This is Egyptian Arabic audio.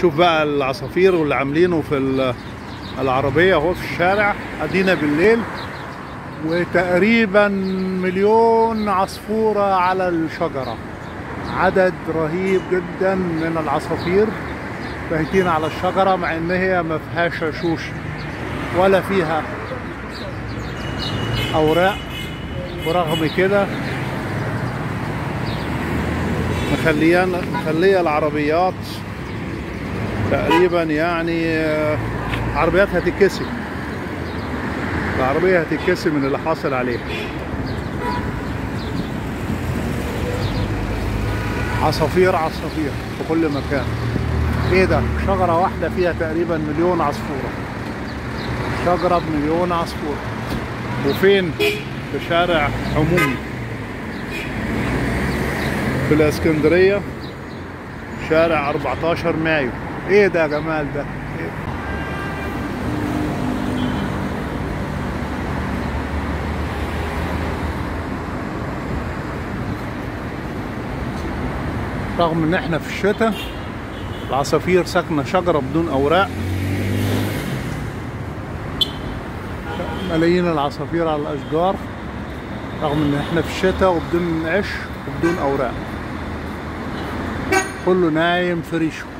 شوف بقى العصافير واللي عاملينه في ال- العربية اهو في الشارع ادينا بالليل وتقريبا مليون عصفورة على الشجرة عدد رهيب جدا من العصافير بايتين على الشجرة مع ان هي ما فيهاش شوش ولا فيها اوراق ورغم كده مخليان مخليه العربيات تقريبا يعني آه، عربيات هتتكسب العربية هتتكسب من اللي حاصل عليها عصافير عصافير في كل مكان ايه ده شجرة واحدة فيها تقريبا مليون عصفورة شجرة بمليون عصفورة وفين في شارع عمومي في الاسكندرية شارع 14 مايو ايه ده يا جمال ده إيه؟ رغم ان احنا في الشتاء العصافير ساكنة شجرة بدون اوراق ملايين العصافير على الاشجار رغم ان احنا في الشتاء وبدون عش وبدون اوراق كله نايم في ريشه